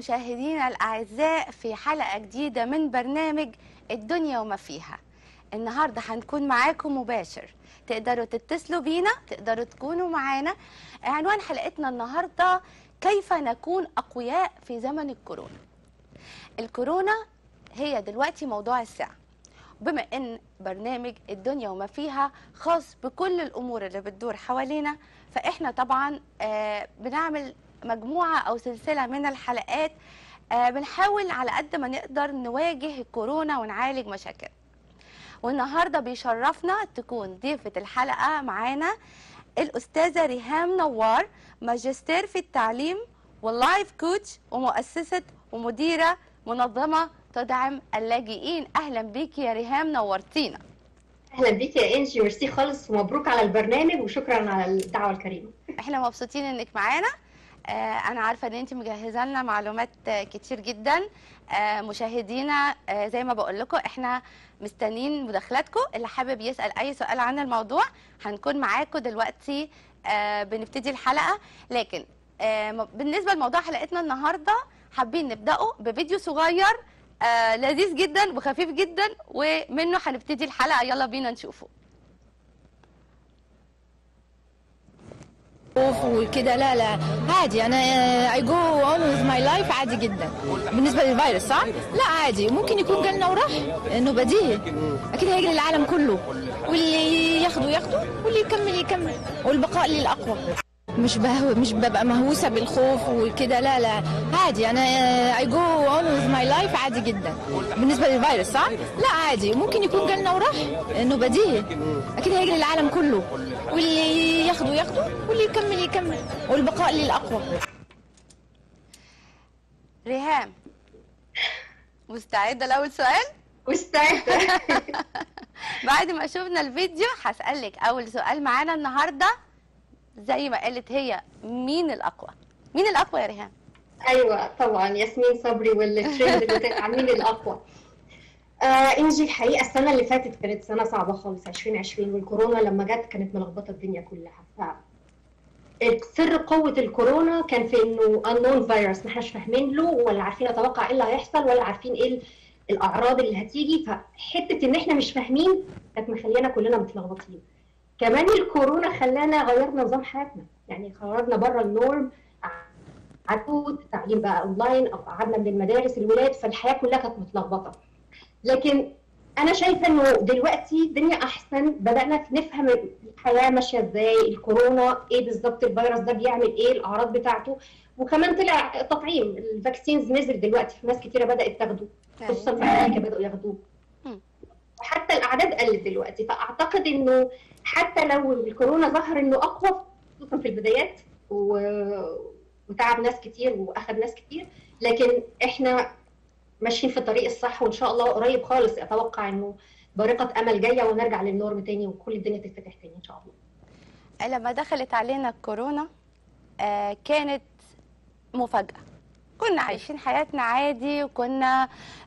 مشاهدينا الأعزاء في حلقة جديدة من برنامج الدنيا وما فيها النهاردة هنكون معاكم مباشر تقدروا تتصلوا بينا تقدروا تكونوا معانا عنوان حلقتنا النهاردة كيف نكون أقوياء في زمن الكورونا الكورونا هي دلوقتي موضوع الساعة بما ان برنامج الدنيا وما فيها خاص بكل الامور اللي بتدور حوالينا فاحنا طبعا آه، بنعمل مجموعه او سلسله من الحلقات آه، بنحاول على قد ما نقدر نواجه الكورونا ونعالج مشاكل والنهارده بيشرفنا تكون ضيفه الحلقه معانا الاستاذه ريهام نوار ماجستير في التعليم واللايف كوتش ومؤسسه ومديره منظمه تدعم اللاجئين اهلا بيكي يا ريهام نورتينا اهلا بيك يا انجي ميرسي خالص ومبروك على البرنامج وشكرا على الدعوه الكريمه احنا مبسوطين انك معانا آه انا عارفه ان انت مجهزه لنا معلومات آه كتير جدا آه مشاهدينا آه زي ما بقول لكم احنا مستنيين مداخلاتكم اللي حابب يسال اي سؤال عن الموضوع هنكون معاكم دلوقتي آه بنبتدي الحلقه لكن آه م- بالنسبه لموضوع حلقتنا النهارده حابين نبداه بفيديو صغير آه لذيذ جدا وخفيف جدا ومنه هنبتدي الحلقه يلا بينا نشوفه خوف وكده لا لا عادي انا اي جو اون وذ ماي لايف عادي جدا بالنسبه للفيروس صح؟ لا عادي ممكن يكون جالنا وراح انه بديهي اكيد هيجي للعالم كله واللي ياخده ياخده واللي يكمل يكمل والبقاء للاقوى مش بهو مش ببقى مهووسه بالخوف وكده لا لا عادي انا اي جو اون وذ ماي لايف عادي جدا بالنسبه للفيروس صح؟ لا عادي ممكن يكون جالنا وراح انه بديهي اكيد هيجي للعالم كله واللي ياخده ياخده واللي يكمل يكمل والبقاء للاقوى ريهام مستعده لاول سؤال مستعده بعد ما شفنا الفيديو هسألك أول سؤال معانا النهاردة زي ما قالت هي مين الأقوى؟ مين الأقوى يا ريهام؟ ايوه طبعا ياسمين صبري والترند اللي طلع مين الاقوى آه انجي الحقيقه السنه اللي فاتت كانت سنه صعبه خالص 2020 والكورونا لما جت كانت ملخبطه الدنيا كلها ف سر قوة الكورونا كان في انه unknown فيروس ما احناش فاهمين له ولا عارفين نتوقع ايه اللي هيحصل ولا عارفين ايه ال- الاعراض اللي هتيجي فحتة ان احنا مش فاهمين كانت مخلينا كلنا متلخبطين. كمان الكورونا خلانا غيرنا نظام حياتنا يعني خرجنا بره النورم عدوا التعليم بقى اونلاين او قعدنا من المدارس الولاد فالحياه كلها كانت متلخبطه لكن انا شايفه انه دلوقتي الدنيا احسن بدانا نفهم الحياه ماشيه ازاي الكورونا ايه بالظبط الفيروس ده بيعمل ايه الاعراض بتاعته وكمان طلع التطعيم الفاكسينز نزل دلوقتي في ناس كتيره بدات تاخده خصوصا في امريكا بداوا ياخدوه مم. وحتى الاعداد قلت دلوقتي فاعتقد انه حتى لو الكورونا ظهر انه اقوى خصوصا في البدايات و... وتعب ناس كتير واخد ناس كتير لكن احنا ماشيين في الطريق الصح وان شاء الله قريب خالص اتوقع انه بارقه امل جايه ونرجع للنورم تاني وكل الدنيا تتفتح تاني ان شاء الله لما دخلت علينا الكورونا آه كانت مفاجأة كنا عايشين حياتنا عادي وكنا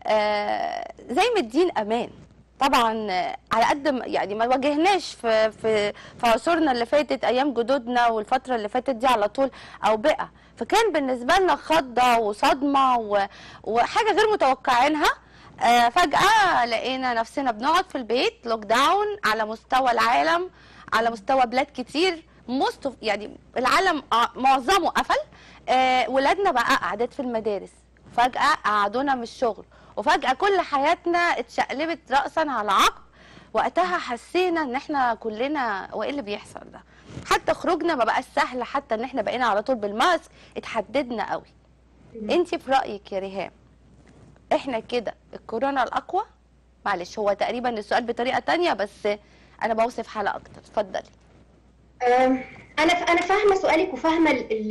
آه زي مدين أمان طبعا آه، على قد ما يعني ما واجهناش في في في عصورنا اللي فاتت ايام جدودنا والفتره اللي فاتت دي على طول اوبئه فكان بالنسبه لنا خضه وصدمه و- وحاجه غير متوقعينها آه، فجاه لقينا نفسنا بنقعد في البيت لوك داون على مستوى العالم على مستوى بلاد كتير موست يعني العالم آه، معظمه قفل آه، ولادنا بقى قعدت في المدارس فجاه قعدونا من الشغل وفجاه كل حياتنا اتشقلبت راسا على عقب وقتها حسينا ان احنا كلنا وايه اللي بيحصل ده حتى خروجنا ما بقاش سهل حتى ان احنا بقينا على طول بالماسك اتحددنا قوي انت في رايك يا ريهام احنا كده الكورونا الاقوى معلش هو تقريبا السؤال بطريقه تانية بس انا بوصف حاله اكتر اتفضلي أم، انا انا فاهمه سؤالك وفاهمه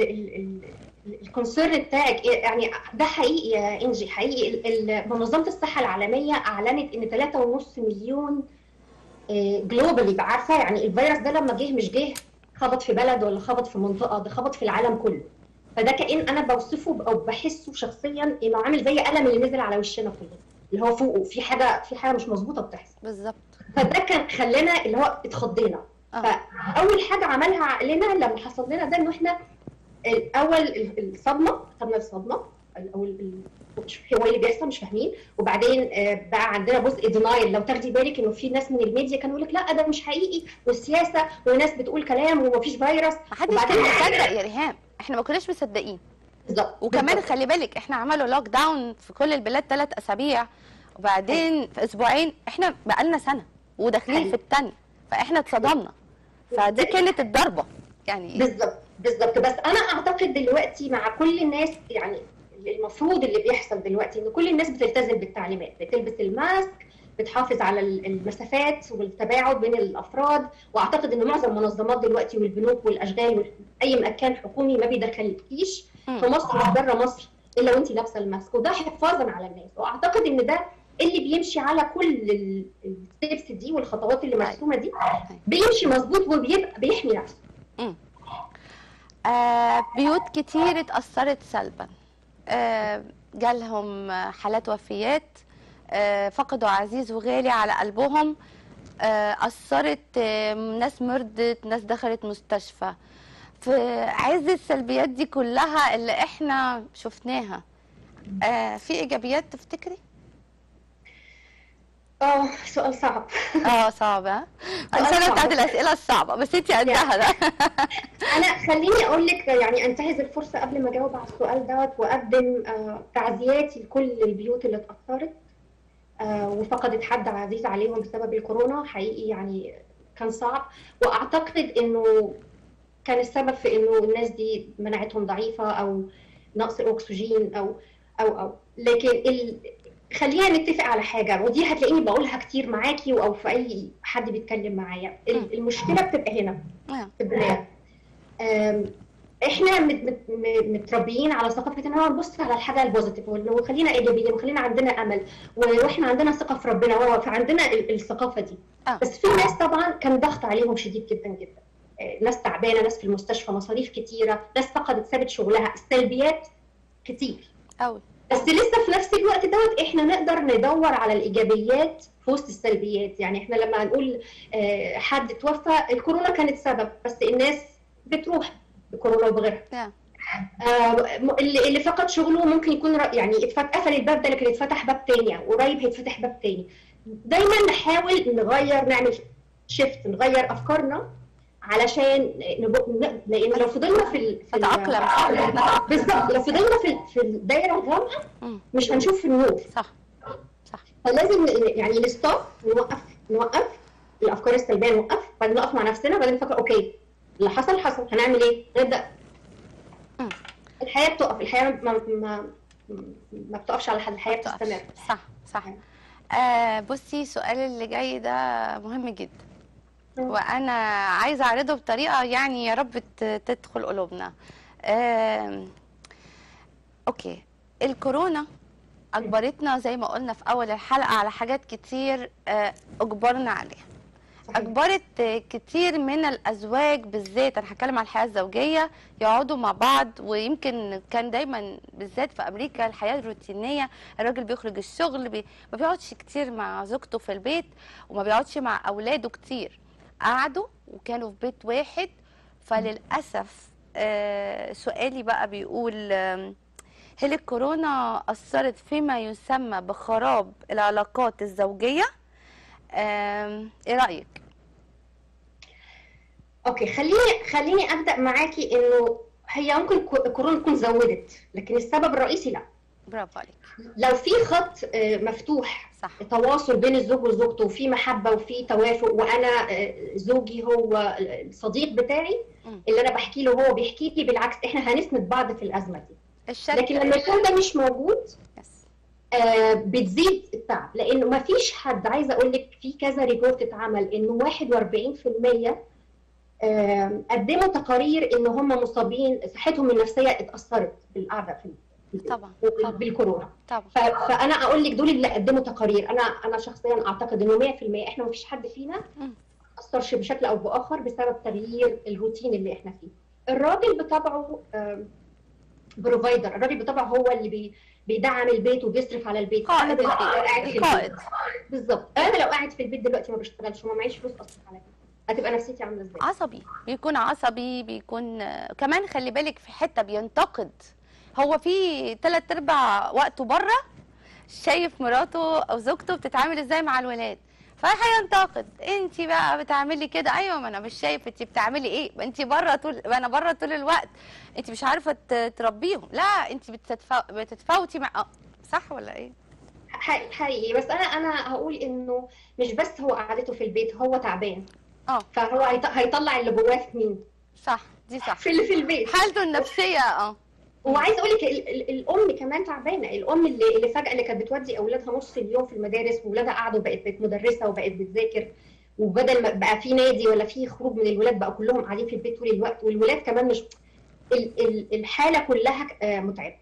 الكونسيرن بتاعك إيه، يعني ده حقيقي يا انجي حقيقي ال- ال- منظمه الصحه العالميه اعلنت ان 3.5 مليون جلوبالي عارفه يعني الفيروس ده لما جه مش جه خبط في بلد ولا خبط في منطقه ده خبط في العالم كله فده كأن انا بوصفه او بحسه شخصيا انه عامل زي قلم اللي نزل على وشنا كلنا اللي هو فوقه في حاجه في حاجه مش مظبوطه بتحصل بالظبط فده كان خلانا اللي هو اتخضينا آه. فاول حاجه عملها عقلنا لما حصل لنا ده انه احنا الاول ال- الصدمه خدنا الصدمه او ال- ال- مش- هو اللي بيحصل مش فاهمين وبعدين آه، بقى عندنا جزء دينايل لو تاخدي بالك انه في ناس من الميديا كانوا يقول لك لا ده مش حقيقي والسياسه وناس بتقول كلام ومفيش فيروس محدش وبعدين- كان مصدق يا ريهام احنا ما كناش مصدقين بالظبط وكمان بالظبط. خلي بالك احنا عملوا لوك داون في كل البلاد ثلاث اسابيع وبعدين في اسبوعين احنا بقالنا سنه وداخلين أيوة. في الثانيه فاحنا اتصدمنا فدي كانت الضربه يعني بالظبط بالظبط بس انا اعتقد دلوقتي مع كل الناس يعني المفروض اللي بيحصل دلوقتي ان كل الناس بتلتزم بالتعليمات بتلبس الماسك بتحافظ على ال- المسافات والتباعد بين الافراد واعتقد ان معظم المنظمات دلوقتي والبنوك والاشغال واي مكان حكومي ما بيدخلكيش مم. في مصر مش بره مصر الا وانت لابسه الماسك وده حفاظا على الناس واعتقد ان ده اللي بيمشي على كل الستبس دي والخطوات اللي مرسومه دي بيمشي مظبوط وبيبقى بيحمي نفسه آه بيوت كتير اتأثرت سلبا آه جالهم حالات وفيات آه فقدوا عزيز وغالي على قلبهم آه أثرت آه ناس مرضت ناس دخلت مستشفى في عز السلبيات دي كلها اللي احنا شفناها آه في ايجابيات تفتكري؟ اه سؤال صعب اه صعبة سؤال السنة صعب. بتاعت الأسئلة الصعبة بس انت قدها ده انا خليني اقول لك يعني انتهز الفرصه قبل ما اجاوب على السؤال دوت واقدم آه، تعزياتي لكل البيوت اللي اتاثرت آه، وفقدت حد عزيز عليهم بسبب الكورونا حقيقي يعني كان صعب واعتقد انه كان السبب في انه الناس دي مناعتهم ضعيفه او نقص الاكسجين او او او لكن ال... خلينا نتفق على حاجه ودي هتلاقيني بقولها كتير معاكي او في اي حد بيتكلم معايا ال- المشكله بتبقى هنا آه. في الدماغ أم، احنا مت- مت- م- متربيين على ثقافه ان هو نبص على الحاجه البوزيتيف وخلينا ايجابيين وخلينا عندنا امل و- واحنا عندنا ثقه في ربنا وهو فعندنا ال- الثقافه دي آه. بس في ناس طبعا كان ضغط عليهم شديد جدا جدا آه، ناس تعبانه ناس في المستشفى مصاريف كتيره ناس فقدت سابت شغلها السلبيات كتير قوي بس لسه في نفس الوقت دوت احنا نقدر ندور على الايجابيات في وسط السلبيات يعني احنا لما هنقول آه، حد توفى الكورونا كانت سبب بس الناس بتروح بكورونا وبغيرها نعم. آه، م- اللي اللي فقد شغله ممكن يكون ر- يعني اتفت- قفل الباب ده لكن اتفتح باب تاني قريب هيتفتح باب تاني دايما نحاول نغير نعمل شيفت نغير افكارنا علشان نب... ن- لان لو فضلنا في ال... في ال- نتأقلم بالظبط لو فضلنا في في الدايره الغامقه مم. مش هنشوف النور صح صح فلازم ن- يعني نستوب نوقف نوقف الافكار السلبيه نوقف بعدين نقف مع نفسنا وبعدين نفكر اوكي اللي حصل حصل هنعمل ايه؟ نبدا مم. الحياه بتقف الحياه ما ما ما بتقفش على حد الحياه بتستمر صح صح آه بصي السؤال اللي جاي ده مهم جدا مم. وانا عايزه اعرضه بطريقه يعني يا رب ت- تدخل قلوبنا آه اوكي الكورونا اجبرتنا زي ما قلنا في اول الحلقه على حاجات كتير آه اجبرنا عليها صحيح. اجبرت كتير من الازواج بالذات انا هتكلم على الحياه الزوجيه يقعدوا مع بعض ويمكن كان دايما بالذات في امريكا الحياه الروتينيه الراجل بيخرج الشغل بي ما بيقعدش كتير مع زوجته في البيت وما بيقعدش مع اولاده كتير قعدوا وكانوا في بيت واحد فللاسف آه سؤالي بقى بيقول آم، هل الكورونا اثرت فيما يسمى بخراب العلاقات الزوجيه آم، ايه رايك اوكي خليني خليني ابدا معاكي انه هي ممكن كو- كورونا تكون زودت لكن السبب الرئيسي لا برافو عليك لو في خط آه، مفتوح صح تواصل بين الزوج وزوجته وفي محبه وفي توافق وانا آه، زوجي هو الصديق بتاعي مم. اللي انا بحكي له هو بيحكي لي بالعكس احنا هنسند بعض في الازمه دي الشك لكن لما يكون ده مش موجود يس. آه، بتزيد التعب لانه ما فيش حد عايزه اقول لك في كذا ريبورت اتعمل انه 41% آه، قدموا تقارير ان هم مصابين صحتهم النفسيه اتاثرت بالقعده في في- طبعا طبعا بالكورونا طبعا ف- فانا اقول لك دول اللي قدموا تقارير انا انا شخصيا اعتقد انه 100% احنا ما فيش حد فينا مم. اثرش بشكل او باخر بسبب تغيير الروتين اللي احنا فيه الراجل بطبعه بروفايدر الراجل بطبعه هو اللي بي بيدعم البيت وبيصرف على البيت قائد أنا دلوقتي لو قاعد في البيت البيت- القائد بالظبط انا لو قاعد في البيت دلوقتي ما بشتغلش وما معيش فلوس اصرف على البيت هتبقى نفسيتي عامله ازاي؟ عصبي بيكون عصبي بيكون آه، كمان خلي بالك في حته بينتقد هو في تلات ارباع وقته بره شايف مراته او زوجته بتتعامل ازاي مع الولاد فهينتقد انت بقى بتعملي كده ايوه ما انا مش شايف انت بتعملي ايه ما انت بره طول ما انا بره طول الوقت انت مش عارفه ت- تربيهم لا انت بتتفا... بتتفاوتي مع آه، صح ولا ايه حقيقي حقيقي بس انا انا هقول انه مش بس هو قعدته في البيت هو تعبان اه فهو هيط- هيطلع اللي جواه في مين صح دي صح في اللي في البيت حالته النفسيه اه وعايز اقول لك ال- ال- الام كمان تعبانه الام اللي اللي فجاه اللي كانت بتودي اولادها نص اليوم في المدارس واولادها قعدوا بقت بقت مدرسه وبقت بتذاكر وبدل ما بقى في نادي ولا في خروج من الولاد بقى كلهم قاعدين في البيت طول الوقت والولاد كمان مش ال- ال- الحاله كلها آه، متعبه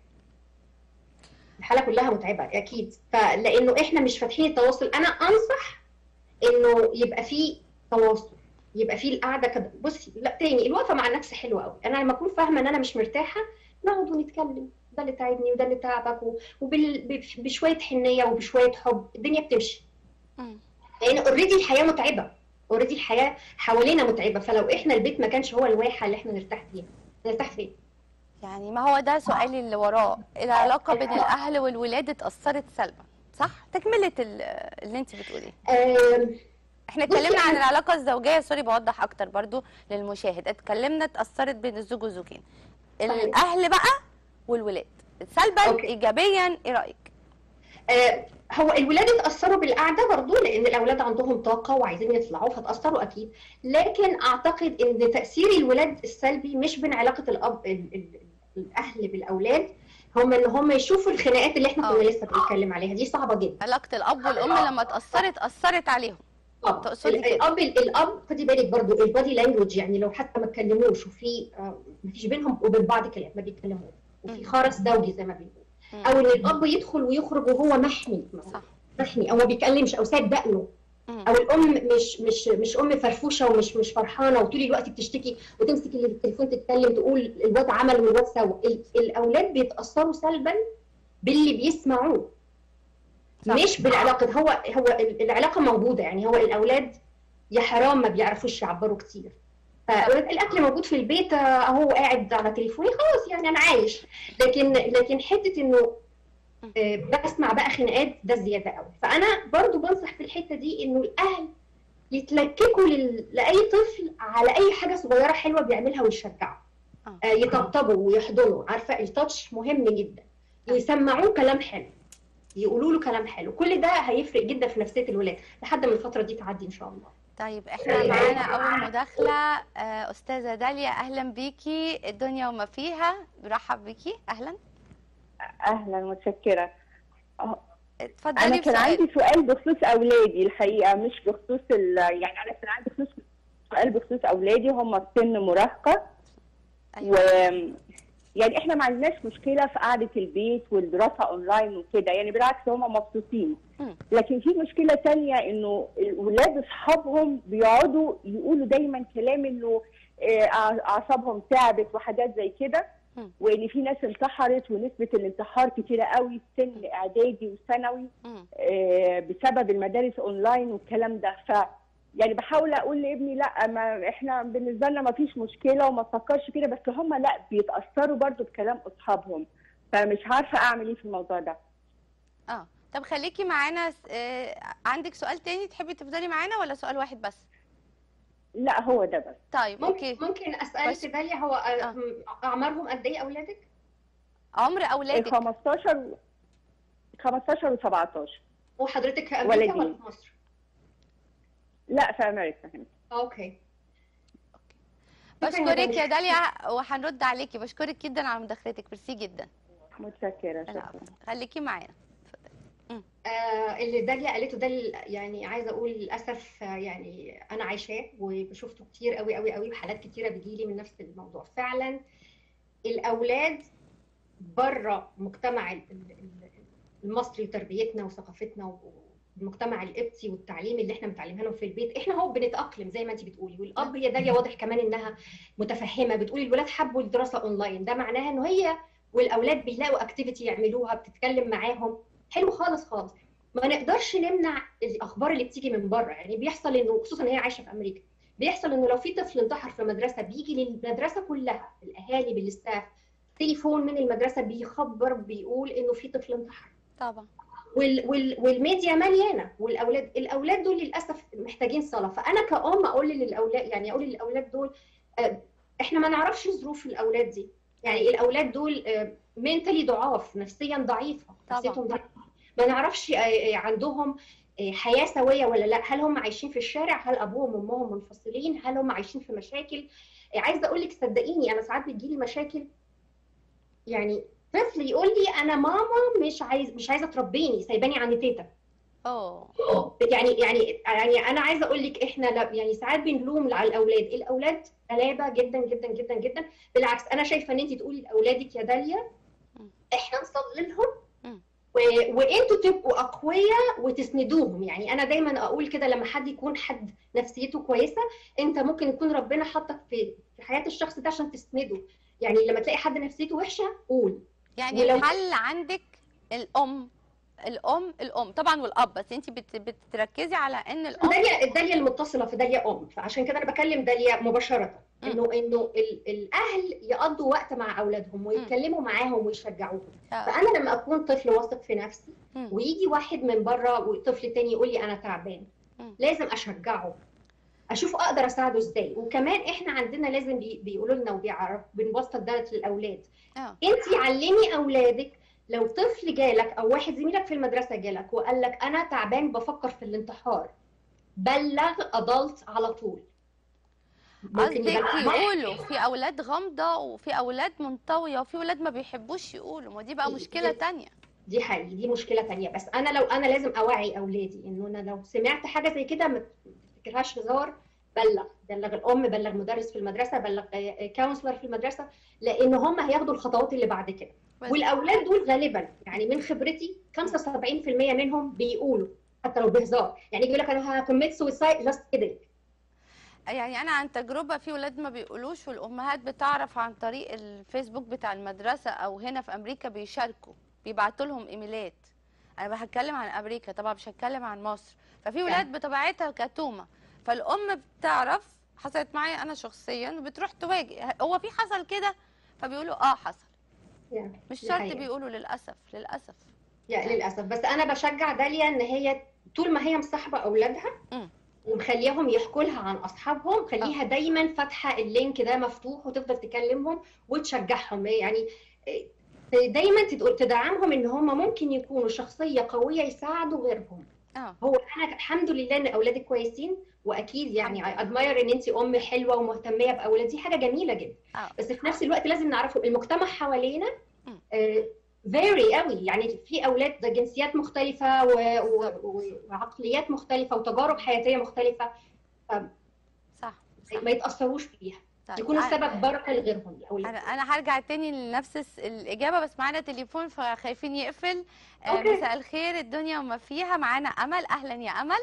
الحاله كلها متعبه اكيد فلانه احنا مش فاتحين التواصل انا انصح انه يبقى في تواصل يبقى في القعده كده بصي لا تاني الوقفه مع النفس حلوه قوي انا لما اكون فاهمه ان انا مش مرتاحه نقعد ونتكلم ده اللي تعبني وده اللي تعبك و- وبال- ب- بشويه حنيه وبشويه حب الدنيا بتمشي مم. لان اوريدي الحياه متعبه اوريدي الحياه حوالينا متعبه فلو احنا البيت ما كانش هو الواحه اللي احنا نرتاح فيها نرتاح فين يعني ما هو ده سؤالي اللي وراه العلاقه بين الاهل والولاد اتاثرت سلبا صح تكمله ال- اللي انت بتقوليه آم، احنا بصي اتكلمنا عن أنا- العلاقه الزوجيه سوري بوضح اكتر برضو للمشاهد اتكلمنا اتاثرت بين الزوج والزوجين صحيح. الاهل بقى والولاد سلبا أوكي. ايجابيا ايه رايك آه، هو الولاد اتأثروا بالقعدة برضو لأن الأولاد عندهم طاقة وعايزين يطلعوا فتأثروا أكيد لكن أعتقد إن تأثير الولاد السلبي مش بين علاقة الأب ال- ال- الأهل بالأولاد هم إن هم يشوفوا الخناقات اللي إحنا آه. كنا لسه بنتكلم عليها دي صعبة جدا علاقه الاب والام لما اتاثرت اثرت عليهم آه، تقصدي ال- كده. الأب الأب خدي بالك برضو البادي لانجوج يعني لو حتى ما اتكلموش وفي آه، ما فيش بينهم وبين بعض كلام ما بيتكلموش وفي مم. خرس زوجي زي ما بيقولوا مم. أو إن الأب يدخل ويخرج وهو محمي صح محمي أو ما بيتكلمش أو ساد دقنه مم. او الام مش مش مش ام فرفوشه ومش مش فرحانه وطول الوقت بتشتكي وتمسك التليفون تتكلم تقول الواد عمل والواد سوى ال- الاولاد بيتاثروا سلبا باللي بيسمعوه صح. مش بالعلاقه هو هو ال- العلاقه موجوده يعني هو الاولاد يا حرام ما بيعرفوش يعبروا كتير فالاكل موجود في البيت آه، اهو قاعد على تليفوني خلاص يعني انا عايش لكن لكن حته انه آه، بسمع بقى خناقات ده زياده قوي فانا برضو بنصح في الحته دي انه الاهل يتلككوا لل... لاي طفل على اي حاجه صغيره حلوه بيعملها ويشجعه آه. آه، يطبطبوا ويحضنوا عارفه التاتش مهم جدا يسمعوه كلام حلو يقولوا له كلام حلو كل ده هيفرق جدا في نفسيه الولاد لحد ما الفتره دي تعدي ان شاء الله طيب احنا معانا اول مداخله آه، استاذه داليا اهلا بيكي الدنيا وما فيها برحب بيكي اهلا اهلا متشكره اتفضلي انا كان بسؤال. عندي سؤال بخصوص اولادي الحقيقه مش بخصوص ال... يعني انا كان عندي خصوص سؤال بخصوص اولادي هم في سن مراهقه و أيوة. يعني احنا ما عندناش مشكله في قعده البيت والدراسه اونلاين وكده يعني بالعكس هم مبسوطين مم. لكن في مشكله تانية انه الاولاد اصحابهم بيقعدوا يقولوا دايما كلام انه آه، اعصابهم تعبت وحاجات زي كده مم. وان في ناس انتحرت ونسبه الانتحار كتيره قوي في سن اعدادي وثانوي مم. آه، بسبب المدارس اونلاين والكلام ده ف يعني بحاول اقول لابني لا ما احنا بالنسبه لنا ما فيش مشكله وما تفكرش كده بس هم لا بيتاثروا برضو بكلام اصحابهم فمش عارفه اعمل ايه في الموضوع ده اه طب خليكي معانا س- آه، عندك سؤال تاني تحبي تفضلي معانا ولا سؤال واحد بس لا هو ده بس طيب اوكي ممكن ممكن اسالك بس- داليا هو آه، اعمارهم قد ايه اولادك؟ عمر اولادك 15 15 و17 وحضرتك في امريكا ولدي. ولا في مصر؟ لا في امريكا هنا اوكي بشكرك يا داليا وهنرد عليكي بشكرك جدا على مداخلتك ميرسي جدا متشكره شكرا العفو. خليكي معانا آه اللي داليا قالته ده ال- يعني عايزه اقول للاسف آه، يعني انا عايشاه وشفته كتير قوي قوي قوي وحالات كتيره بتجيلي من نفس الموضوع فعلا الاولاد بره مجتمع ال- ال- ال- المصري وتربيتنا وثقافتنا والمجتمع القبطي والتعليم اللي احنا متعلمينه في البيت احنا هو بنتاقلم زي ما انت بتقولي والاب هي داليا واضح كمان انها متفهمه بتقولي الولاد حبوا الدراسه اونلاين ده معناها انه هي والاولاد بيلاقوا اكتيفيتي يعملوها بتتكلم معاهم حلو خالص خالص ما نقدرش نمنع الاخبار اللي بتيجي من بره يعني بيحصل انه خصوصا هي عايشه في امريكا بيحصل انه لو في طفل انتحر في مدرسه بيجي للمدرسه كلها الاهالي بالستاف تليفون من المدرسه بيخبر بيقول انه في طفل انتحر طبعا وال وال والميديا مليانه والاولاد الاولاد دول للاسف محتاجين صلاه فانا كأم اقول للاولاد يعني اقول للاولاد دول آه، احنا ما نعرفش ظروف الاولاد دي يعني الاولاد دول منتلي ضعاف نفسيا ضعيفه طبعاً. نفسيتهم ضعيفه ما نعرفش آه، آه، عندهم آه، حياه سويه ولا لا هل هم عايشين في الشارع هل ابوهم وامهم منفصلين هل هم عايشين في مشاكل آه، عايزه اقول لك صدقيني انا ساعات بتجيلي مشاكل يعني طفل يقول لي انا ماما مش عايز مش عايزه تربيني سايباني عند تيتا اوه يعني يعني يعني انا عايزه اقول لك احنا لا يعني ساعات بنلوم على الاولاد الاولاد غلابه جدا جدا جدا جدا بالعكس انا شايفه ان انت تقولي لاولادك يا داليا مم. احنا نصلي لهم مم. و... وانتوا تبقوا اقوياء وتسندوهم يعني انا دايما اقول كده لما حد يكون حد نفسيته كويسه انت ممكن يكون ربنا حطك في في حياه الشخص ده عشان تسنده يعني لما تلاقي حد نفسيته وحشه قول يعني ولو- الحل عندك الام الام الام طبعا والاب بس انت بت بتركزي على ان الام داليا الداليا المتصله في داليا ام فعشان كده انا بكلم داليا مباشره مم. انه انه ال- الاهل يقضوا وقت مع اولادهم ويتكلموا معاهم ويشجعوهم آه. فانا لما اكون طفل واثق في نفسي مم. ويجي واحد من بره وطفل تاني يقول لي انا تعبان مم. لازم اشجعه اشوف اقدر اساعده ازاي وكمان احنا عندنا لازم بي- بيقولوا لنا وبيعرف بنبسط ده للاولاد اه انت علمي اولادك لو طفل جالك او واحد زميلك في المدرسه جالك وقال لك انا تعبان بفكر في الانتحار بلغ ادلت على طول ممكن قصدك يبلغ يقولوا في اولاد غامضه وفي اولاد منطويه وفي اولاد ما بيحبوش يقولوا ما دي بقى دي- مشكله دي- تانية دي حقيقي دي مشكله تانية بس انا لو انا لازم اوعي اولادي انه انا لو سمعت حاجه زي كده ما تفتكرهاش هزار بلغ بلغ الام بلغ مدرس في المدرسه بلغ كونسلر في المدرسه لان هم هياخدوا الخطوات اللي بعد كده بس- والاولاد دول غالبا يعني من خبرتي 75% منهم بيقولوا حتى لو بهزار يعني يقول لك انا هكميت سويسايد جاست كده يعني انا عن تجربه في ولاد ما بيقولوش والامهات بتعرف عن طريق الفيسبوك بتاع المدرسه او هنا في امريكا بيشاركوا بيبعتوا لهم ايميلات انا بتكلم عن امريكا طبعا مش هتكلم عن مصر ففي ولاد بطبيعتها كتومه فالام بتعرف حصلت معايا انا شخصيا بتروح تواجه هو في حصل كده فبيقولوا اه حصل يعني مش دي شرط حقيقة. بيقولوا للاسف للاسف يعني للاسف بس انا بشجع داليا ان هي طول ما هي مصاحبه اولادها مم. ومخليهم يحكوا لها عن اصحابهم خليها دايما فاتحه اللينك ده مفتوح وتفضل تكلمهم وتشجعهم يعني دايما تدق- تدعمهم ان هم ممكن يكونوا شخصيه قويه يساعدوا غيرهم اه هو انا الحمد لله ان اولادي كويسين واكيد يعني اي ادماير ان انت ام حلوه ومهتميه باولادي دي حاجه جميله جدا اه بس في نفس الوقت لازم نعرفه المجتمع حوالينا مم. فيري قوي يعني في اولاد جنسيات مختلفه و- و- و- وعقليات مختلفه وتجارب حياتيه مختلفه صح, صح. ما يتاثروش بيها طيب. يكونوا أنا- سبب بركه لغيرهم الاولاد انا انا هرجع تاني لنفس الس- الاجابه بس معانا تليفون فخايفين يقفل آه، أوكي. مساء الخير الدنيا وما فيها معانا امل اهلا يا امل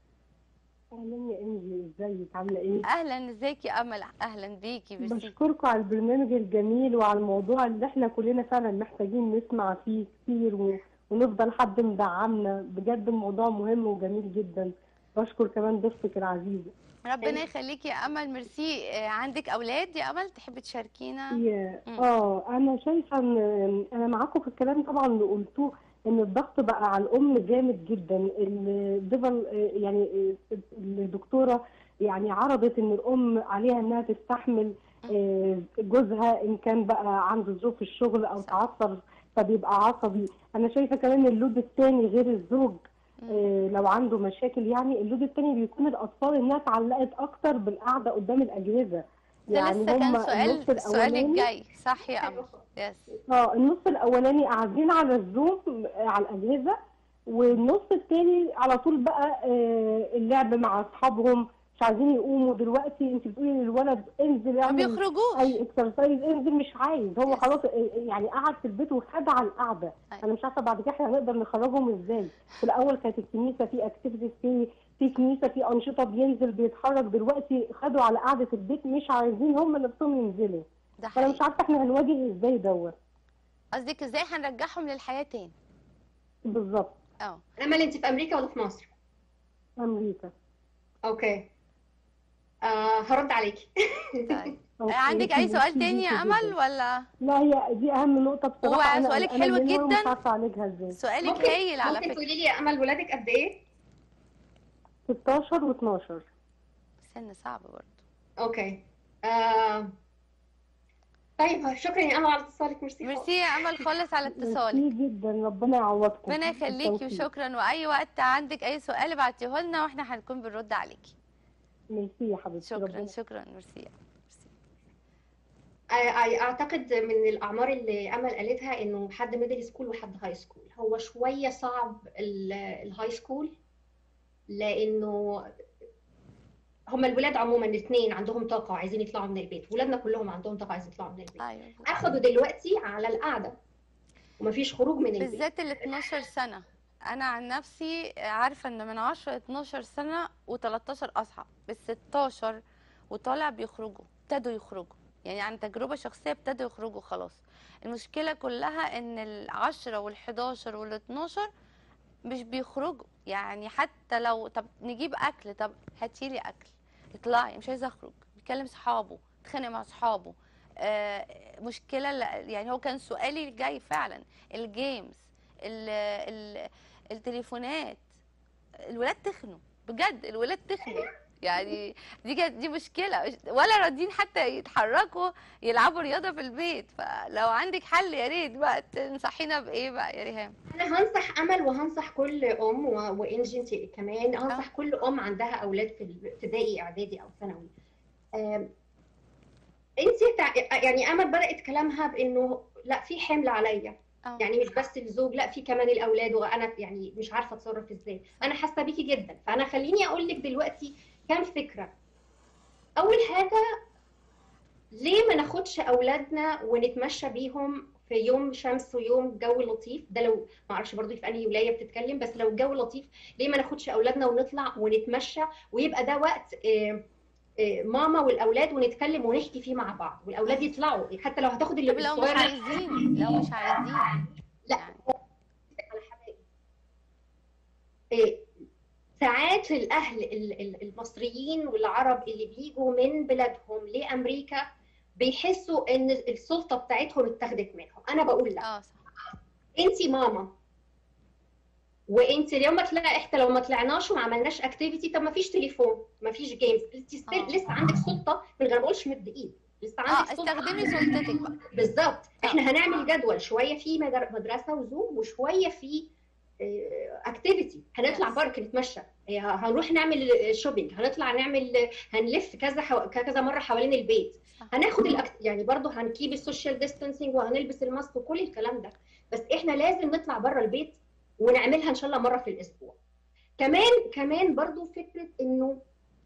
اهلا يا انجي ازيك عامله ايه اهلا ازيك يا امل اهلا بيكي ميرسي بشكركم على البرنامج الجميل وعلى الموضوع اللي احنا كلنا فعلا محتاجين نسمع فيه كتير و... ونفضل حد مدعمنا بجد الموضوع مهم وجميل جدا بشكر كمان ضيفتك العزيزه ربنا يخليكي يا امل ميرسي آه، عندك اولاد يا امل تحبي تشاركينا يا- مم. اه انا شايفه ان انا معاكم في الكلام طبعا اللي قلتوه ان الضغط بقى على الام جامد جدا الدبل يعني الدكتوره يعني عرضت ان الام عليها انها تستحمل آه، جوزها ان كان بقى عنده ظروف الشغل او صح. تعثر فبيبقى عصبي انا شايفه كمان اللود الثاني غير الزوج آه، لو عنده مشاكل يعني اللود الثاني بيكون الاطفال انها اتعلقت اكتر بالقعده قدام الاجهزه ده لسه كان هما سؤال النص السؤال الأولاني- الجاي صح يا امل يس اه النص الاولاني قاعدين على الزوم آه، على الاجهزه والنص التاني على طول بقى آه، اللعب مع اصحابهم مش عايزين يقوموا دلوقتي انت بتقولي للولد انزل ما اعمل بيخرجوش اي اكسرسايز انزل مش عايز هو يس. خلاص آه، يعني قعد في البيت وخد على القعده أيوة. انا مش عارفه بعد كده احنا هنقدر نخرجهم ازاي في الاول كانت الكنيسه في اكتيفيتيز في في كنيسه في انشطه بينزل بيتحرك دلوقتي خدوا على قعده البيت مش عايزين هم نفسهم ينزلوا ده فانا مش حقيقي عارفه احنا هنواجه ازاي دوت قصدك ازاي هنرجعهم للحياه تاني بالظبط اه امل انت في امريكا ولا في مصر امريكا اوكي آه هرد عليكي طيب أوكي، عندك اي سؤال ميرسي تاني يا ليكي امل جداً. ولا لا هي دي اهم نقطه بصراحه هو أنا سؤالك قلقانة حلو منها ومش جداً. عارفه اعالجها ازاي سؤالك ممكن هايل على ممكن فكره تقولي لي يا امل ولادك قد ايه 16 و12 سن صعب برضه اوكي آه... طيب شكرا يا امل على اتصالك ميرسي خالص. ميرسي يا امل خالص على اتصالك ميرسي جدا ربنا يعوضكم ربنا يخليكي بالتوفيق. وشكرا واي وقت عندك اي سؤال ابعتيه لنا واحنا هنكون بنرد عليكي ميرسي يا حبيبتي شكرا ربنا شكرا ميرسي ميرسي. آه، آه، اعتقد من الاعمار اللي امل قالتها انه حد ميدل سكول وحد هاي سكول هو شويه صعب ال- الهاي سكول لانه هما الولاد عموما الاثنين عندهم طاقه وعايزين يطلعوا من البيت ولادنا كلهم عندهم طاقه عايزين يطلعوا من البيت ايوه اخدوا دلوقتي على القعده ومفيش خروج من البيت بالذات ال 12 سنه انا عن نفسي عارفه ان من 10 12 سنه و13 اصعب بال 16 وطالع بيخرجوا ابتدوا يخرجوا يعني عن تجربه شخصيه ابتدوا يخرجوا خلاص المشكله كلها ان ال 10 وال 11 وال 12 مش بيخرجوا يعني حتى لو طب نجيب اكل طب هاتيلي اكل اطلعي مش عايزه اخرج بيكلم صحابه اتخانق مع صحابه آه مشكله لا- يعني هو كان سؤالي الجاي فعلا الجيمز ال ال التليفونات الولاد تخنوا بجد الولاد تخنوا يعني دي كانت دي مشكله ولا راضيين حتى يتحركوا يلعبوا رياضه في البيت فلو عندك حل يا ريت بقى تنصحينا بايه بقى يا ريهام انا هنصح امل وهنصح كل ام و- وانجي انت كمان هنصح كل ام عندها اولاد في الابتدائي اعدادي او ثانوي انت تع... يعني امل بدات كلامها بانه لا في حمل عليا اه يعني مش بس الزوج لا في كمان الاولاد وانا يعني مش عارفه اتصرف ازاي انا حاسه بيكي جدا فانا خليني اقول لك دلوقتي كام فكره اول حاجه ليه ما ناخدش اولادنا ونتمشى بيهم في يوم شمس ويوم جو لطيف ده لو ما اعرفش برضه في انهي ولايه بتتكلم بس لو الجو لطيف ليه ما ناخدش اولادنا ونطلع ونتمشى ويبقى ده وقت آه، آه، ماما والاولاد ونتكلم ونحكي فيه مع بعض والاولاد يطلعوا حتى لو هتاخد اللي طب لو مش الصغير عايزين لو مش عايزين لا يعني. على حبايبي إيه، ساعات الاهل ال- ال- المصريين والعرب اللي بيجوا من بلادهم لامريكا بيحسوا ان السلطه بتاعتهم اتاخدت منهم انا بقول لا اه صح انت ماما وانت اليوم ما طلع احنا لو ما طلعناش وما عملناش اكتيفيتي طب ما فيش تليفون ما فيش جيمز انت ستيل آه. لسه عندك سلطه من غير ما اقولش مد ايد لسه اه عندك سلطه استخدمي سلطتك بقى بالظبط احنا هنعمل جدول شويه في مدر- مدرسه وزوم وشويه في اكتيفيتي هنطلع Yes. بارك نتمشى إيه، هنروح نعمل شوبينج هنطلع نعمل هنلف كذا حو... كذا مره حوالين البيت صح. هناخد الأكت... يعني برضه هنكيب السوشيال ديستانسينج وهنلبس الماسك وكل الكلام ده بس احنا لازم نطلع بره البيت ونعملها ان شاء الله مره في الاسبوع كمان كمان برضه فكره انه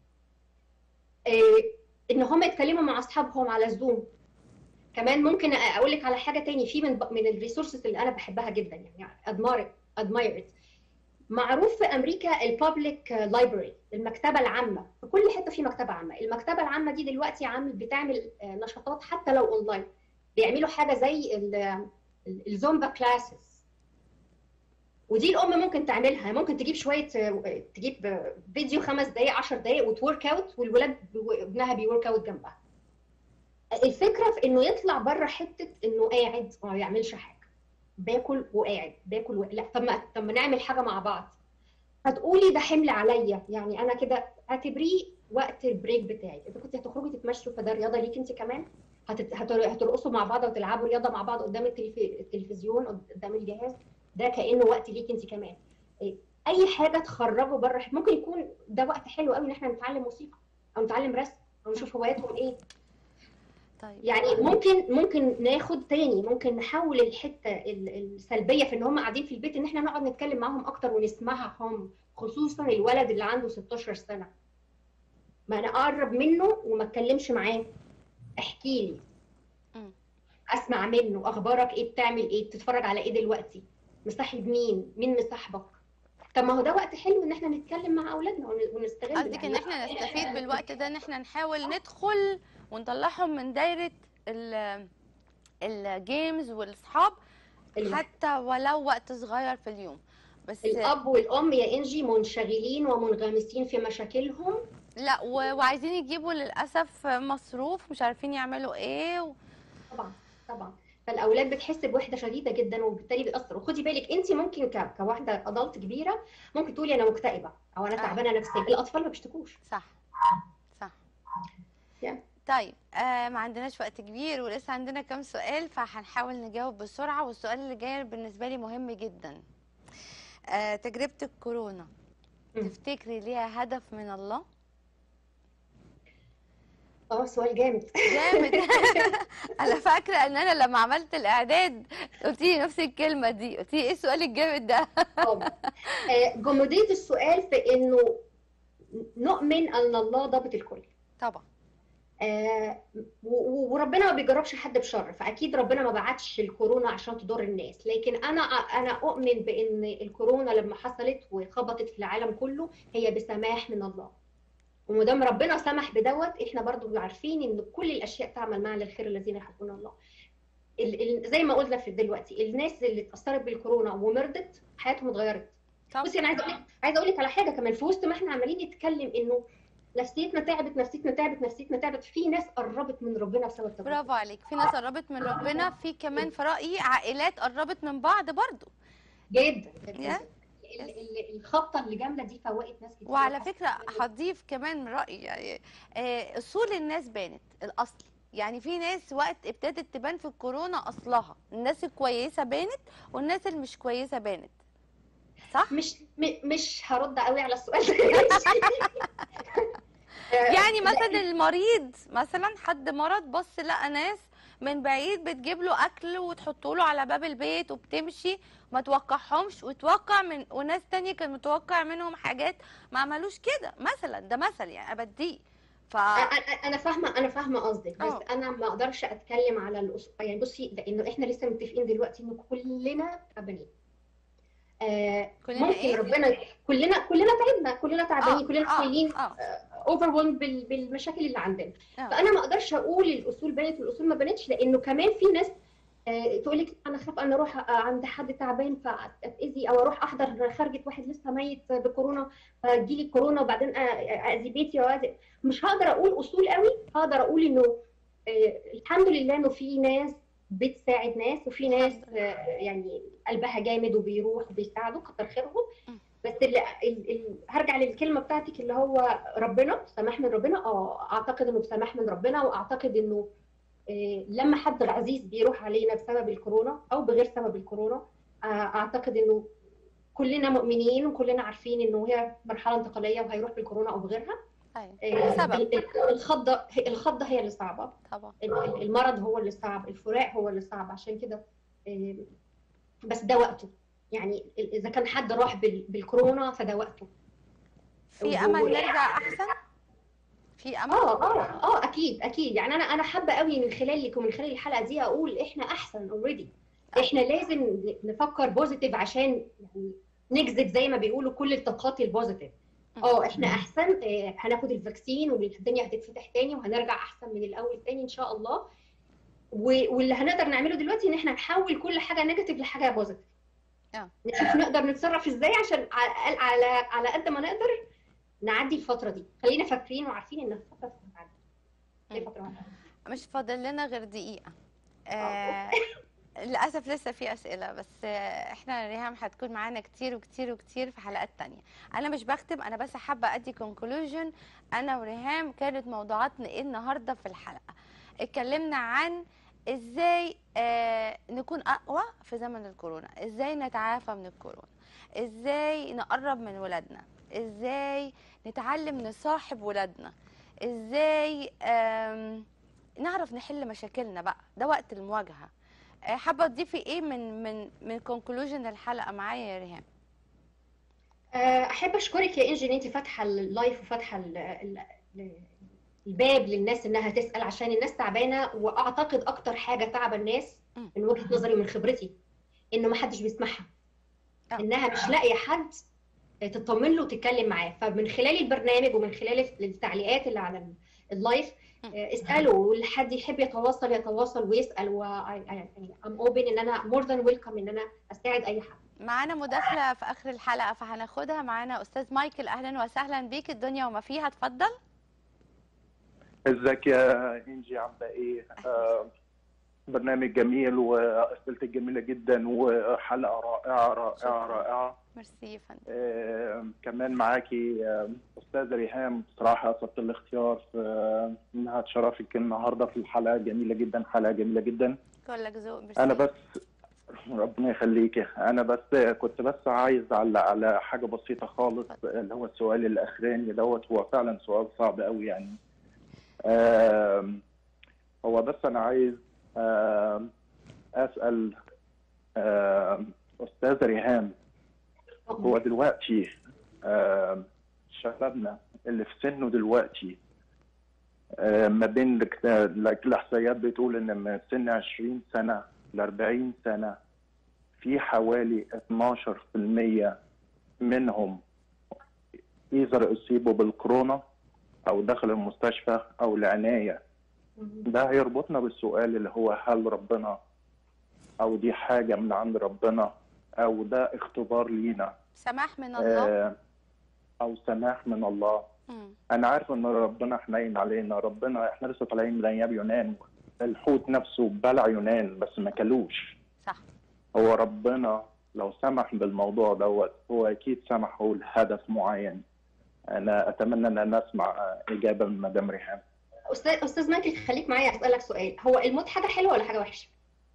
إيه ان هم يتكلموا مع اصحابهم على الزوم كمان ممكن اقول لك على حاجه تاني في من من الريسورسز اللي انا بحبها جدا يعني ادمار ادماير معروف في امريكا البابليك لايبرري المكتبه العامه في كل حته في مكتبه عامه المكتبه العامه دي دلوقتي عامل بتعمل آه، نشاطات حتى لو اونلاين بيعملوا حاجه زي ال- ال- الزومبا كلاسز ودي الام ممكن تعملها ممكن تجيب شويه آه، تجيب آه، فيديو خمس دقائق 10 دقائق وتورك اوت والولاد ابنها بيورك اوت جنبها الفكره في انه يطلع بره حته انه قاعد وما بيعملش حاجه باكل وقاعد باكل و... لا طب ما طب ما نعمل حاجه مع بعض هتقولي ده حمل عليا يعني انا كده اعتبريه وقت البريك بتاعي اذا كنت هتخرجي تتمشوا فده رياضه ليك انت كمان هتت... هت... هترقصوا مع بعض وتلعبوا رياضه مع بعض قدام التلف... التلفزيون قدام الجهاز ده كانه وقت ليك انت كمان إيه، اي حاجه تخرجوا بره ممكن يكون ده وقت حلو قوي ان احنا نتعلم موسيقى او نتعلم رسم او نشوف هواياتهم ايه طيب يعني ممكن ممكن ناخد تاني ممكن نحول الحته ال- السلبيه في ان هم قاعدين في البيت ان احنا نقعد نتكلم معاهم اكتر ونسمعهم خصوصا الولد اللي عنده 16 سنه ما انا اقرب منه وما اتكلمش معاه احكي لي مم. اسمع منه اخبارك ايه بتعمل ايه بتتفرج على ايه دلوقتي مصاحب مين مين مصاحبك طب ما هو ده وقت حلو ان احنا نتكلم مع اولادنا ون- ونستغل قصدك ان احنا نستفيد بالوقت ده ان احنا نحاول ندخل ونطلعهم من دايره ال الجيمز والاصحاب أيوة. حتى ولو وقت صغير في اليوم بس الاب والام يا انجي منشغلين ومنغمسين في مشاكلهم لا و- وعايزين يجيبوا للاسف مصروف مش عارفين يعملوا ايه و... طبعا طبعا فالاولاد بتحس بوحده شديده جدا وبالتالي بيأثر وخدي بالك انت ممكن ك... كواحده ادلت كبيره ممكن تقولي انا مكتئبه او انا آه. تعبانه نفسيا الاطفال ما بيشتكوش صح صح Yeah. طيب آه ما عندناش وقت كبير ولسه عندنا كام سؤال فهنحاول نجاوب بسرعة والسؤال اللي جاي بالنسبة لي مهم جدا آه تجربة الكورونا مم. تفتكري ليها هدف من الله؟ اه سؤال جامد جامد انا فاكرة ان انا لما عملت الاعداد قلت لي نفس الكلمة دي قلت لي ايه السؤال الجامد ده؟ آه، آه، جمودية السؤال في انه نؤمن ان الله ضابط الكل طبعا آه، و- و- وربنا ما بيجربش حد بشر فاكيد ربنا ما بعتش الكورونا عشان تضر الناس لكن انا انا اؤمن بان الكورونا لما حصلت وخبطت في العالم كله هي بسماح من الله وما دام ربنا سمح بدوت احنا برضو عارفين ان كل الاشياء تعمل معا للخير الذين يحبون الله ال- ال- زي ما قلنا في دلوقتي الناس اللي اتاثرت بالكورونا ومرضت حياتهم اتغيرت طبعا بصي انا عايزه اقول لك عايزه اقول لك على حاجه كمان في وسط ما احنا عمالين نتكلم انه نفسيتنا تعبت نفسيتنا تعبت نفسيتنا تعبت في ناس قربت من ربنا بسبب تجربة برافو عليك في ناس قربت من ربنا في كمان في رأيي عائلات قربت من بعض برضو جدا يا. جدا ال- ال- الخبطه اللي جامده دي فوقت ناس كتير وعلى وحست فكرة إن- هضيف كمان من رأيي يعني آه، أصول الناس بانت الأصل يعني في ناس وقت ابتدت تبان في الكورونا أصلها الناس الكويسة بانت والناس اللي مش كويسة بانت صح؟ مش م- مش هرد قوي على السؤال ده يعني مثلا المريض مثلا حد مرض بص لقى ناس من بعيد بتجيب له أكل وتحطه له على باب البيت وبتمشي ما توقعهمش وتوقع من وناس تانية كان متوقع منهم حاجات ما عملوش كده مثلا ده مثل يعني أنا بديه ف أنا- انا فاهمه انا فاهمه قصدك بس آه. انا ما اقدرش اتكلم على الأصول يعني بصي لانه احنا لسه متفقين دلوقتي ان كلنا تعبانين آه كلنا ممكن إيه؟ ربنا كلنا كلنا تعبنا كلنا تعبانين كلنا شايلين اه اوفر بالمشاكل اللي عندنا آه. فانا ما اقدرش اقول الاصول بانت والاصول ما بانتش لانه كمان في ناس تقول لك انا خايف انا اروح آه، عند حد تعبان فاتاذي او اروح احضر خرجه واحد لسه ميت بكورونا فجيلي كورونا وبعدين آه، اذي بيتي وأذي مش هقدر اقول اصول قوي هقدر اقول انه آه، الحمد لله انه في ناس بتساعد ناس وفي ناس الحمد لله. آه، يعني قلبها جامد وبيروح وبيساعدوا كتر خيرهم م. بس اللي ال- ال- هرجع للكلمه بتاعتك اللي هو ربنا سماح من ربنا اه اعتقد انه بسماح من ربنا واعتقد انه آه، لما حد عزيز بيروح علينا بسبب الكورونا او بغير سبب الكورونا آه، اعتقد انه كلنا مؤمنين وكلنا عارفين انه هي مرحله انتقاليه وهيروح بالكورونا او بغيرها ايوه آه، سبب. ال- ال- الخضه الخضه هي اللي صعبه طبعا ال- ال- المرض هو اللي صعب الفراق هو اللي صعب عشان كده آه، بس ده وقته يعني ال- اذا كان حد راح بال- بالكورونا فده وقته في امل نرجع احسن في امل اه اه اه اكيد اكيد يعني انا انا حابه قوي من خلالك ومن خلال الحلقه دي اقول احنا احسن اوريدي احنا لازم نفكر بوزيتيف عشان يعني نجذب زي ما بيقولوا كل الطاقات البوزيتيف اه احنا احسن آه، هناخد الفاكسين والدنيا هتتفتح تاني وهنرجع احسن من الاول تاني ان شاء الله و- واللي هنقدر نعمله دلوقتي ان احنا نحول كل حاجه نيجاتيف لحاجه بوزيتيف آه. نشوف نقدر نتصرف ازاي عشان على الأقل- على على قد ما نقدر نعدي الفتره دي خلينا فاكرين وعارفين ان الفتره هتعدي هي فتره هتعدي. مش فاضل لنا غير دقيقه آه. آه للاسف لسه في اسئله بس آه احنا ريهام هتكون معانا كتير وكتير وكتير في حلقات تانية انا مش بختم انا بس حابه ادي كونكلوجن انا وريهام كانت موضوعاتنا ايه النهارده في الحلقه اتكلمنا عن ازاي آه نكون اقوى في زمن الكورونا ازاي نتعافى من الكورونا ازاي نقرب من ولادنا ازاي نتعلم نصاحب ولادنا ازاي آم، نعرف نحل مشاكلنا بقى ده وقت المواجهه آه، حابه تضيفي ايه من من من كونكلوجن الحلقه معايا يا ريهام آه، احب اشكرك يا انجي ان انت فاتحه اللايف وفاتحه ال- ال- ال- الباب للناس انها تسال عشان الناس تعبانه واعتقد اكتر حاجه تعب الناس مم. من وجهه نظري ومن خبرتي انه ما حدش بيسمعها آه. انها مش لاقيه حد تطمن له وتتكلم معاه فمن خلال البرنامج ومن خلال التعليقات اللي على ال- اللايف مم. آه، اسالوا واللي حد يحب يتواصل يتواصل ويسال و ام اوبن ان انا مور ذان ويلكم ان انا اساعد اي حد معانا مداخله في اخر الحلقه فهناخدها معانا استاذ مايكل اهلا وسهلا بيك الدنيا وما فيها اتفضل ازيك يا انجي عامله ايه؟ آه برنامج جميل واسئلتك جميله جدا وحلقه رائعه رائعه رائعه ميرسي يا فندم آه كمان معاكي آه استاذه ريهام بصراحه اثرت الاختيار في آه انها تشرفك النهارده في الحلقه جميله جدا حلقه جميله جدا كلك ذوق ميرسي انا بس ربنا يخليك انا بس كنت بس عايز على على حاجه بسيطه خالص اللي هو السؤال الاخراني دوت هو فعلا سؤال صعب قوي يعني آم، هو بس انا عايز آم، اسال آم، استاذه ريهام هو دلوقتي آم، شبابنا اللي في سنه دلوقتي آه، ما بين الك- الك- الاحصائيات بتقول ان من سن 20 سنه ل 40 سنه في حوالي 12% منهم ايذر اصيبوا بالكورونا او دخلوا المستشفى او العنايه ده هيربطنا بالسؤال اللي هو هل ربنا او دي حاجه من عند ربنا او ده اختبار لينا سماح من الله آه، او سماح من الله مم. انا عارف ان ربنا حنين علينا ربنا احنا لسه طالعين من ايام يونان الحوت نفسه بلع يونان بس ما كلوش صح هو ربنا لو سمح بالموضوع دوت هو اكيد سمحه لهدف معين انا اتمنى ان انا اسمع اجابه من مدام ريهام استاذ استاذ مايكل خليك معايا اسالك سؤال هو الموت حاجه حلوه ولا حاجه وحشه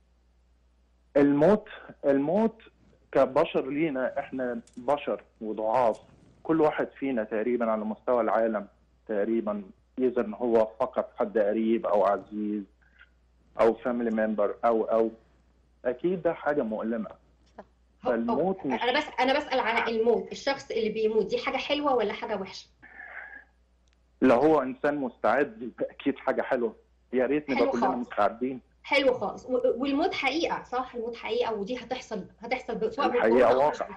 الموت الموت كبشر لينا احنا بشر وضعاف كل واحد فينا تقريبا على مستوى العالم تقريبا اذا ان هو فقد حد قريب او عزيز او فاميلي ممبر او او اكيد ده حاجه مؤلمه هو- فالموت هو- مش انا بس انا بسال على الموت الشخص اللي بيموت دي حاجه حلوه ولا حاجه وحشه لو هو انسان مستعد يبقى اكيد حاجه حلوه يا ريت نبقى حلو كلنا خالص. مستعدين حلو خالص و- والموت حقيقه صح الموت حقيقه ودي هتحصل هتحصل ب- سواء الحقيقة بالكورونا أو واقع. مش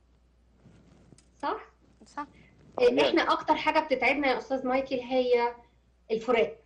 صح صح إيه، احنا اكتر حاجه بتتعبنا يا استاذ مايكل هي الفراق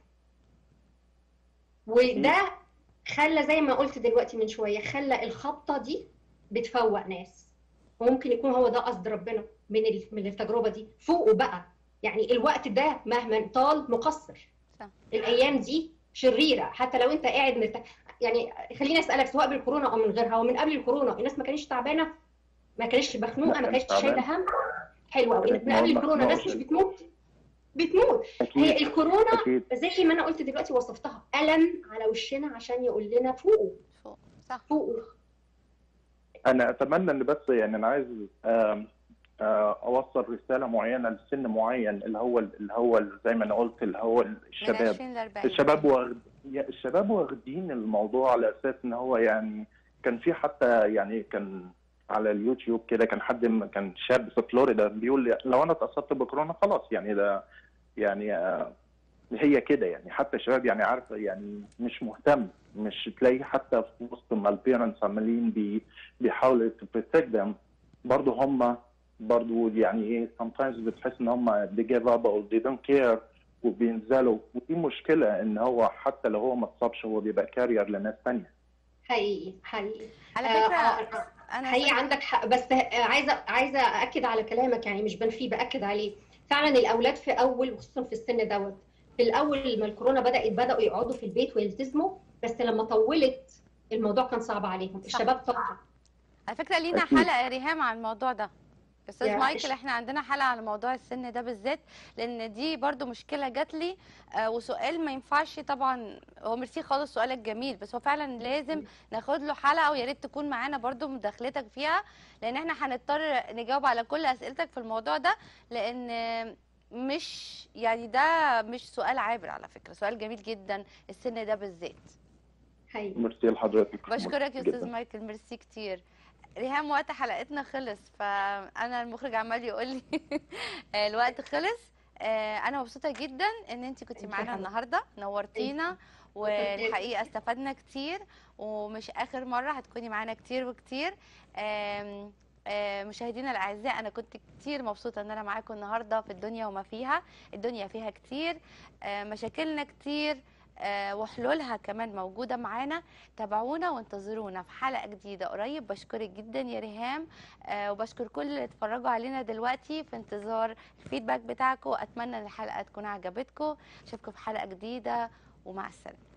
وده خلى زي ما قلت دلوقتي من شويه خلى الخبطه دي بتفوق ناس وممكن يكون هو ده قصد ربنا من ال- من التجربه دي فوقه بقى يعني الوقت ده مهما طال مقصر صح. الايام دي شريره حتى لو انت قاعد مرتاح يعني خليني اسالك سواء بالكورونا او من غيرها ومن قبل الكورونا الناس ما كانتش تعبانه ما كانتش مخنوقه ما ما كانتش كانتش شايله هم حلو قوي كانت من قبل نوم الكورونا الناس مش مخنوقة. بتموت بتموت هي اكيد الكورونا اكيد زي ما انا قلت دلوقتي وصفتها الم على وشنا عشان يقول لنا فوقوا فوق صح فوقوا انا اتمنى ان بس يعني انا عايز آم، آه، اوصل رساله معينه لسن معين اللي هو اللي هو زي ما انا قلت اللي هو من الشباب 20 ل 40 الشباب واخد يا- الشباب واخدين الموضوع على اساس ان هو يعني كان في حتى يعني كان على اليوتيوب كده كان حد م- كان شاب في فلوريدا بيقول لي لو انا اتاثرت بكورونا خلاص يعني ده يعني آه، هي كده يعني حتى الشباب يعني عارف يعني مش مهتم مش تلاقي حتى في وسط ما البيرنتس عمالين بي بيحاولوا to protect them برضه هم برضه يعني ايه sometimes بتحس ان هم they give up or they don't care وبينزلوا ودي مشكله ان هو حتى لو هو ما اتصابش هو بيبقى كارير لناس ثانيه حقيقي حقيقي على آه، فكره آه، انا حقيقي سمعت- عندك حق بس آه، عايزه عايزه اكد على كلامك يعني مش بنفيه باكد عليه فعلا الاولاد في اول وخصوصا في السن دوت في الاول لما الكورونا بدات بداوا يقعدوا في البيت ويلتزموا بس لما طولت الموضوع كان صعب عليهم الشباب طبعا على فكره لينا أكيد. حلقه يا ريهام عن الموضوع ده استاذ يا مايكل إيش- احنا عندنا حلقه على موضوع السن ده بالذات لان دي برضو مشكله جات لي آه وسؤال ما ينفعش طبعا هو ميرسي خالص سؤالك جميل بس هو فعلا لازم ناخد له حلقه ويا ريت تكون معانا برضو مداخلتك فيها لان احنا هنضطر نجاوب على كل اسئلتك في الموضوع ده لان آه، مش يعني ده مش سؤال عابر على فكره سؤال جميل جدا السن ده بالذات حقيقي ميرسي لحضرتك بشكرك يا جداً. استاذ مايكل ميرسي كتير ريهام وقت حلقتنا خلص فانا المخرج عمال يقول لي الوقت خلص آه، انا مبسوطه جدا ان انت كنتي أنت معانا كمان. النهارده نورتينا والحقيقه استفدنا كتير ومش اخر مره هتكوني معانا كتير وكتير آم، آه، مشاهدينا الاعزاء انا كنت كتير مبسوطه ان انا معاكم النهارده في الدنيا وما فيها الدنيا فيها كتير آه، مشاكلنا كتير آه، وحلولها كمان موجودة معانا تابعونا وانتظرونا في حلقة جديدة قريب بشكرك جدا يا ريهام آه، وبشكر كل اللي اتفرجوا علينا دلوقتي في انتظار الفيدباك بتاعكم أتمنى ان الحلقة تكون عجبتكم اشوفكم في حلقة جديدة ومع السلامة